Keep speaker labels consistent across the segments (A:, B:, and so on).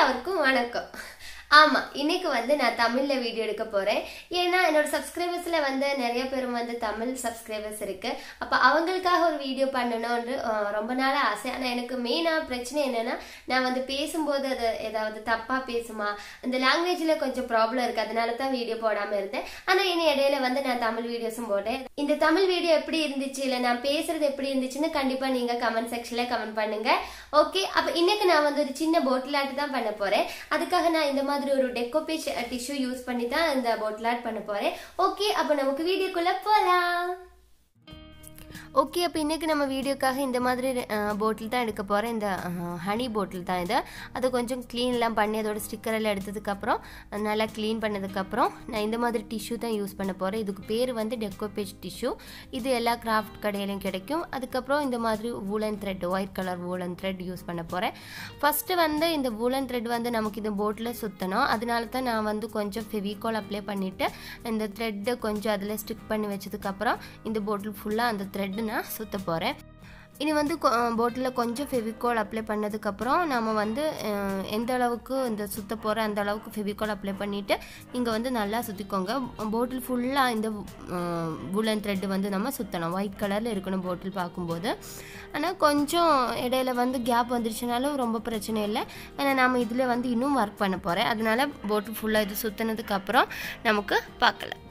A: எல்லாருக்கும் வணக்கம் ஆமா இன்னைக்கு வந்து நான் தமிழ்ல வீடியோ எடுக்க போறேன் ஏன்னா என்னோட சப்ஸ்கிரைபர்ஸ்ல வந்து நிறைய பேர் வந்து தமிழ் சப்ஸ்கிரைபர்ஸ் இருக்கு அப்ப அவங்களுக்காக ஒரு வீடியோ பண்ணணும்னு அஹ், ரொம்ப நாளா ஆசை ஆனா எனக்கு மெயினா பிரச்சனை என்னன்னா நான் வந்து பேசும்போது அது ஏதாவது தப்பா பேசுமா இந்த லாங்குவேஜ்ல கொஞ்சம் ப்ராப்ளம் இருக்கு அதனால தான் வீடியோ போடாம இருந்தேன் ஆனா இனி இடையில வந்து நான் தமிழ் வீடியோஸும் போட்டேன் இந்த தமிழ் வீடியோ எப்படி இருந்துச்சு இல்ல நான் பேசுறது எப்படி இருந்துச்சுன்னு கண்டிப்பா நீங்க கமெண்ட் செக்ஷன்ல கமெண்ட் பண்ணுங்க ஓகே அப்ப இன்னைக்கு நான் வந்து ஒரு சின்ன போட்டில் ஆர்ட் தான் பண்ண போறேன் அதுக்காக நான் இந்த மாதிரி ஒரு டெக்கோபேஜ் டிஷ்யூ யூஸ் பண்ணி தான் இந்த போட்டில் ஆர்ட் பண்ண போறேன் ஓகே அப்ப நமக்கு வீடியோக்குள்ள போலாம் ஓகே அப்போ இன்றைக்கி நம்ம வீடியோக்காக இந்த மாதிரி போட்டில் தான் எடுக்க போகிறேன் இந்த ஹனி போட்டில் தான் இது அதை கொஞ்சம் க்ளீன்லாம் பண்ணி அதோட ஸ்டிக்கர் எல்லாம் எடுத்ததுக்கப்புறம் நல்லா க்ளீன் பண்ணதுக்கப்புறம் நான் இந்த மாதிரி டிஷ்யூ தான் யூஸ் பண்ண போகிறேன் இதுக்கு பேர் வந்து டெக்கோபேஜ் டிஷ்யூ இது எல்லா கிராஃப்ட் கடையிலையும் கிடைக்கும் அதுக்கப்புறம் இந்த மாதிரி woollen thread white colour woollen thread use பண்ண போகிறேன் ஃபஸ்ட்டு வந்து இந்த வூலன் த்ரெட் வந்து நமக்கு இந்த போட்டில் சுற்றணும் அதனால தான் நான் வந்து கொஞ்சம் ஃபெவிகால் அப்ளை பண்ணிவிட்டு இந்த த்ரெட்டை கொஞ்சம் அதில் ஸ்டிக் பண்ணி வச்சதுக்கப்புறம் இந்த போட்டில் ஃபுல்லாக அந்த த்ரெட்டு நான் சுற்ற போகிறேன் இனி வந்து போட்டில் கொஞ்சம் ஃபெவிகால் அப்ளை பண்ணதுக்கப்புறம் நம்ம வந்து அஹ், எந்த அளவுக்கு இந்த சுத்த போகிற அந்த அளவுக்கு ஃபெவிகால் அப்ளை பண்ணிவிட்டு இங்கே வந்து நல்லா சுற்றிக்கோங்க போட்டில் ஃபுல்லாக இந்த வுலன் த்ரெட்டு வந்து நம்ம சுற்றணும் ஒயிட் கலரில் இருக்கணும் போட்டில் பார்க்கும்போது ஆனால் கொஞ்சம் இடையில வந்து கேப் வந்துருச்சுனாலும் ரொம்ப பிரச்சனை இல்லை ஏன்னா நம்ம இதில் வந்து இன்னும் ஒர்க் பண்ண போகிறேன் அதனால போட்டில் ஃபுல்லாக இது சுற்றினதுக்கப்புறம் நமக்கு பார்க்கலாம்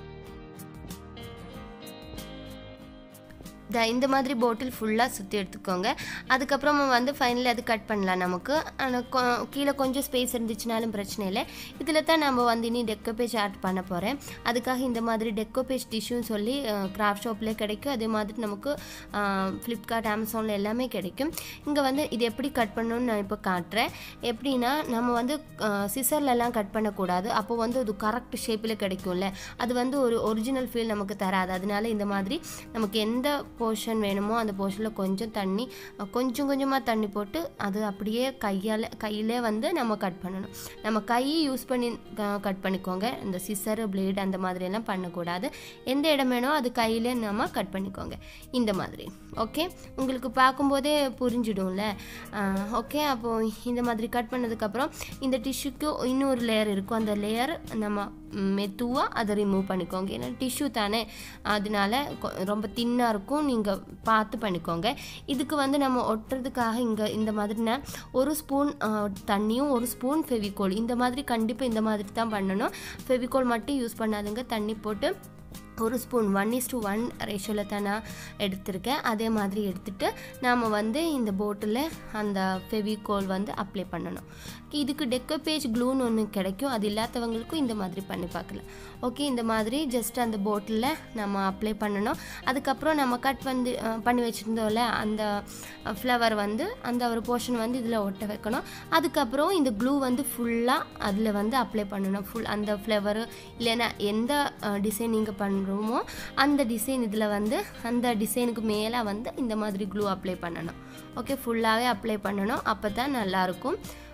A: த இந்த மாதிரி போட்டில் ஃபுல்லாக சுற்றி எடுத்துக்கோங்க அதுக்கப்புறம் வந்து ஃபைனலி அது கட் பண்ணலாம் நமக்கு ஆனால் கொ கீழே கொஞ்சம் ஸ்பேஸ் இருந்துச்சுனாலும் பிரச்சனை இல்லை இதில் தான் நம்ம வந்து இனி டெக்கோபேஜ் ஆட் பண்ண போகிறேன் அதுக்காக இந்த மாதிரி டெக்கோபேஜ் டிஷ்யூன்னு சொல்லி கிராஃப்ட் ஷாப்லேயே கிடைக்கும் அதே மாதிரி நமக்கு ஃப்ளிப்கார்ட் அமேசானில் எல்லாமே கிடைக்கும் இங்கே வந்து இது எப்படி கட் பண்ணணும்னு நான் இப்போ காட்டுறேன் எப்படின்னா நம்ம வந்து சிசர்லலாம் கட் பண்ணக்கூடாது அப்போ வந்து அது கரெக்ட் ஷேப்பில் கிடைக்கும்ல அது வந்து ஒரு ஒரிஜினல் ஃபீல் நமக்கு தராது அதனால இந்த மாதிரி நமக்கு எந்த போர்ஷன் வேணுமோ அந்த போர்ஷனில் கொஞ்சம் தண்ணி அஹ், கொஞ்சம் கொஞ்சமாக தண்ணி போட்டு அது அப்படியே கையால் கையிலே வந்து நம்ம கட் பண்ணணும் நம்ம கையை யூஸ் பண்ணி கட் பண்ணிக்கோங்க இந்த சிசர் பிளேட் அந்த மாதிரி எல்லாம் பண்ணக்கூடாது எந்த இடம் வேணோ அது கையிலே நம்ம கட் பண்ணிக்கோங்க இந்த மாதிரி ஓகே உங்களுக்கு பார்க்கும்போதே புரிஞ்சிடும்ல ஓகே அப்போது இந்த மாதிரி கட் பண்ணதுக்கப்புறம் இந்த டிஷ்யூக்கு இன்னொரு லேயர் இருக்கும் அந்த லேயர் நம்ம மெதுவாக அதை ரிமூவ் பண்ணிக்கோங்க ஏன்னா டிஷ்யூ தானே அதனால கொ- ரொம்ப தின்னாக இருக்கும் நீங்கள் பார்த்து பண்ணிக்கோங்க இதுக்கு வந்து நம்ம ஒட்டுறதுக்காக இங்கே இந்த மாதிரி நான் ஒரு ஸ்பூன் தண்ணியும் ஒரு ஸ்பூன் ஃபெவிகோல் இந்த மாதிரி கண்டிப்பாக இந்த மாதிரி தான் பண்ணணும் ஃபெவிகோல் மட்டும் யூஸ் பண்ணாதுங்க தண்ணி போட்டு ஒரு spoon one is to one ரேஷியோவில் தான் நான் எடுத்திருக்கேன் அதே மாதிரி எடுத்துட்டு நாம் வந்து இந்த போட்டில் அந்த ஃபெவிகோல் வந்து அப்ளை பண்ணணும் இதுக்கு டெக்கோபேஜ் க்ளூன்னு ஒன்று கிடைக்கும் அது இல்லாதவங்களுக்கும் இந்த மாதிரி பண்ணி பார்க்கலாம் ஓகே இந்த மாதிரி ஜஸ்ட் அந்த போட்டில் நம்ம அப்ளை பண்ணணும் அதுக்கப்புறம் நம்ம கட் வந்து அஹ், பண்ணி வச்சுருந்தோம்ல அந்த ஃப்ளவர் வந்து அந்த ஒரு போர்ஷன் வந்து இதில் ஒட்ட வைக்கணும் அதுக்கப்புறம் இந்த க்ளூ வந்து ஃபுல்லாக அதில் வந்து அப்ளை பண்ணணும் ஃபுல் அந்த ஃப்ளவரு இல்லைன்னா எந்த டிசைன் நீங்கள் பண்ணுறோமோ அந்த டிசைன் இதில் வந்து அந்த டிசைனுக்கு மேலே வந்து இந்த மாதிரி க்ளூ அப்ளை பண்ணணும் ஓகே ஃபுல்லாகவே அப்ளை பண்ணணும் அப்போ தான் நல்லாயிருக்கும்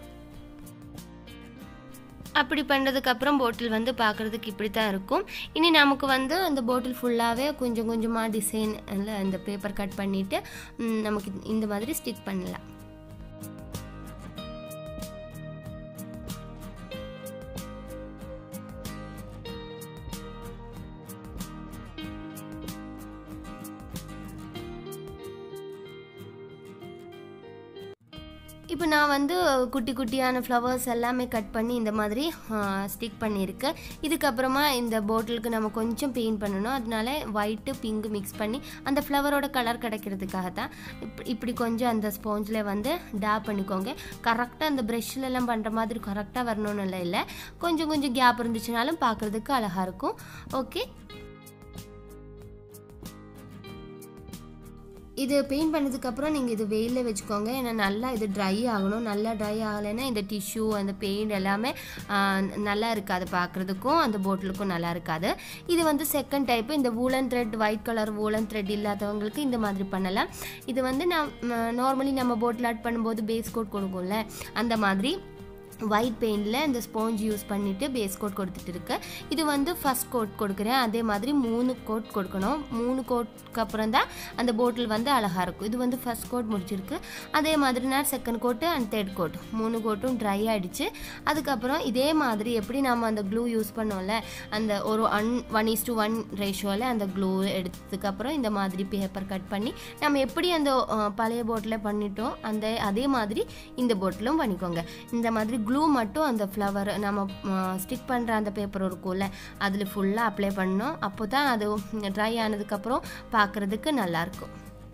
A: அப்படி பண்ணுறதுக்கப்புறம் போட்டில் வந்து பார்க்குறதுக்கு இப்படி தான் இருக்கும் இனி நமக்கு வந்து அந்த போட்டில் ஃபுல்லாகவே கொஞ்சம் கொஞ்சமாக டிசைன் இந்த பேப்பர் கட் பண்ணிவிட்டு நமக்கு இந்த மாதிரி ஸ்டிக் பண்ணலாம் இப்போ நான் வந்து குட்டி குட்டியான ஃப்ளவர்ஸ் எல்லாமே கட் பண்ணி இந்த மாதிரி ஸ்டிக் பண்ணியிருக்கேன் இதுக்கப்புறமா இந்த போட்டிலுக்கு நம்ம கொஞ்சம் பெயிண்ட் பண்ணணும் அதனால ஒயிட்டு பிங்க் மிக்ஸ் பண்ணி அந்த ஃப்ளவரோட கலர் கிடைக்கிறதுக்காக தான் இப்ப- இப்படி கொஞ்சம் அந்த ஸ்பாஞ்சில் வந்து டேப் பண்ணிக்கோங்க கரெக்டாக அந்த ப்ரெஷ்ல எல்லாம் பண்ணுற மாதிரி கரெக்டாக வரணும்னு இல்லை இல்லை கொஞ்சம் கொஞ்சம் கேப் இருந்துச்சுனாலும் பார்க்குறதுக்கு அழகாக இருக்கும் ஓகே இது பெயிண்ட் பண்ணதுக்கப்புறம் நீங்கள் இது வெயிலில் வச்சுக்கோங்க ஏன்னா நல்லா இது ட்ரை ஆகணும் நல்லா ட்ரை ஆகலைன்னா இந்த டிஷ்யூ அந்த பெயிண்ட் எல்லாமே ஆ, நல்லா இருக்காது பார்க்குறதுக்கும் அந்த போட்டிலுக்கும் நல்லா இருக்காது இது வந்து செகண்ட் டைப்பு இந்த woollen thread white colour woollen thread இல்லாதவங்களுக்கு இந்த மாதிரி பண்ணலாம் இது வந்து நான் நார்மலி நம்ம போட்டில் ஆட் பண்ணும்போது பேஸ் கோட் கொடுக்கும்ல அந்த மாதிரி ஒயிட் பெயிண்டில் இந்த ஸ்பாஞ்ச் யூஸ் பண்ணிவிட்டு பேஸ் கோட் கொடுத்துட்டு இருக்கேன் இது வந்து ஃபஸ்ட் கோட் கொடுக்குறேன் அதே மாதிரி மூணு கோட் கொடுக்கணும் மூணு கோட்க்கு அப்புறம் தான் அந்த போட்டில் வந்து அழகாக இருக்கும் இது வந்து ஃபஸ்ட் கோட் முடிச்சிருக்கு அதே மாதிரி நான் second coat and third coat மூணு கோட்டும் ட்ரை ஆகிடுச்சு அதுக்கப்புறம் இதே மாதிரி எப்படி நம்ம அந்த க்ளூ யூஸ் பண்ணோம்ல அந்த ஒரு one one is to one ரேஷியோவில் அந்த க்ளூ எடுத்ததுக்கப்புறம் இந்த மாதிரி பேப்பர் கட் பண்ணி நம்ம எப்படி அந்த அஹ், பழைய போட்டில் பண்ணிட்டோம் அந்த அதே மாதிரி இந்த போட்டிலும் பண்ணிக்கோங்க இந்த மாதிரி க்ளூ மட்டும் அந்த ஃப்ளவர் நம்ம ஸ்டிக் பண்ணுற அந்த பேப்பர் இருக்கும்ல அதில் ஃபுல்லாக அப்ளை பண்ணோம் அப்போ தான் அது ட்ரை ஆனதுக்கப்புறம் பார்க்குறதுக்கு நல்லாயிருக்கும்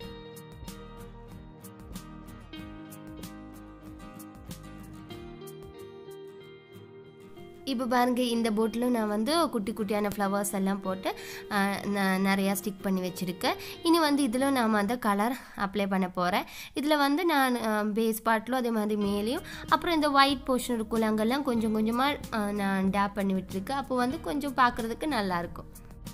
A: இப்போ பாருங்க இந்த போட்டிலும் நான் வந்து குட்டி குட்டியான ஃப்ளவர்ஸ் எல்லாம் போட்டு அஹ், நான் நிறையா ஸ்டிக் பண்ணி வச்சுருக்கேன் இனி வந்து இதில் நாம் அந்த கலர் அப்ளை பண்ண போகிறேன் இதில் வந்து நான் பேஸ் பார்ட்டிலும் அதே மாதிரி மேலேயும் அப்புறம் இந்த ஒயிட் போர்ஷன் இருக்கும்ல அங்கெல்லாம் கொஞ்சம் கொஞ்சமாக நான் டேப் பண்ணி விட்டுருக்கேன் அப்போ வந்து கொஞ்சம் பார்க்குறதுக்கு நல்லாயிருக்கும்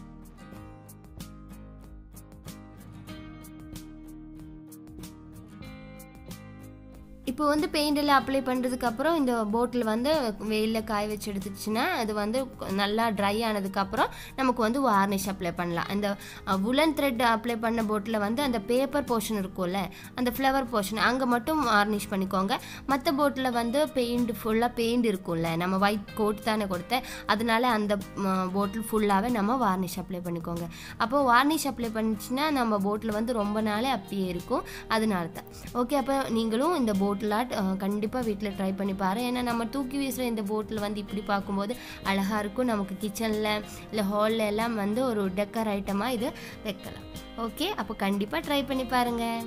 A: இப்போ வந்து பெயிண்ட் எல்லாம் அப்ளை பண்ணுறதுக்கு அப்புறம் இந்த போட்டில் வந்து வெயிலில் காய வச்சு எடுத்துச்சுன்னா அது வந்து நல்லா ட்ரை ஆனதுக்கப்புறம் நமக்கு வந்து வார்னிஷ் அப்ளை பண்ணலாம் அந்த உலன் த்ரெட் அப்ளை பண்ண போட்டில் வந்து அந்த பேப்பர் போர்ஷன் இருக்கும்ல அந்த ஃப்ளவர் போர்ஷன் அங்கே மட்டும் வார்னிஷ் பண்ணிக்கோங்க மற்ற போட்டில் வந்து பெயிண்ட் ஃபுல்லாக பெயிண்ட் இருக்கும்ல நம்ம ஒயிட் கோட் தானே கொடுத்தேன் அதனால அந்த போட்டில் ஃபுல்லாகவே நம்ம வார்னிஷ் அப்ளை பண்ணிக்கோங்க அப்போ வார்னிஷ் அப்ளை பண்ணிச்சுன்னா நம்ம போட்டில் வந்து ரொம்ப நாளே அப்படியே இருக்கும் அதனால தான் ஓகே அப்போ நீங்களும் இந்த போட்டில் கண்டிப்பாக வீட்டில் ட்ரை பண்ணி பாரு ஏன்னா நம்ம தூக்கி வீசுகிற இந்த போட்டில் வந்து இப்படி பார்க்கும்போது அழகாக இருக்கும் நமக்கு கிச்சனில் இல்லை ஹாலில் எல்லாம் வந்து ஒரு டெக்கர் ஐட்டமாக இது வைக்கலாம் ஓகே அப்போ கண்டிப்பாக ட்ரை பண்ணி பாருங்கள்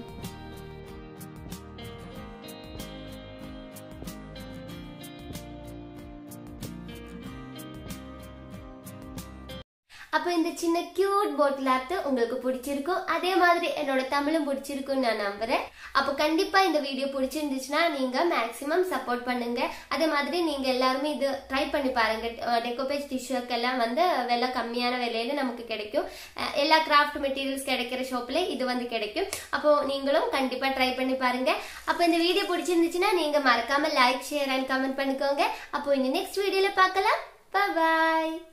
A: அப்போ இந்த சின்ன கியூட் போட்டில் ஆர்ட் உங்களுக்கு பிடிச்சிருக்கும் அதே மாதிரி என்னோட தமிழும் பிடிச்சிருக்கும்னு நான் நம்புறேன் அப்போ கண்டிப்பா இந்த வீடியோ பிடிச்சிருந்துச்சுன்னா நீங்க மேக்ஸிமம் சப்போர்ட் பண்ணுங்க அதே மாதிரி நீங்க எல்லாருமே இது ட்ரை பண்ணி பாருங்க டெக்கோபேஜ் டிஷ்யூக்கெல்லாம் வந்து விலை கம்மியான விலையில நமக்கு கிடைக்கும் அஹ் எல்லா கிராஃப்ட் மெட்டீரியல்ஸ் கிடைக்கிற ஷாப்ல இது வந்து கிடைக்கும் அப்போ நீங்களும் கண்டிப்பா ட்ரை பண்ணி பாருங்க அப்போ இந்த வீடியோ பிடிச்சிருந்துச்சுன்னா நீங்க மறக்காம லைக் ஷேர் அண்ட் கமெண்ட் பண்ணிக்கோங்க அப்போ இந்த நெக்ஸ்ட் வீடியோல பார்க்கலாம் பாய்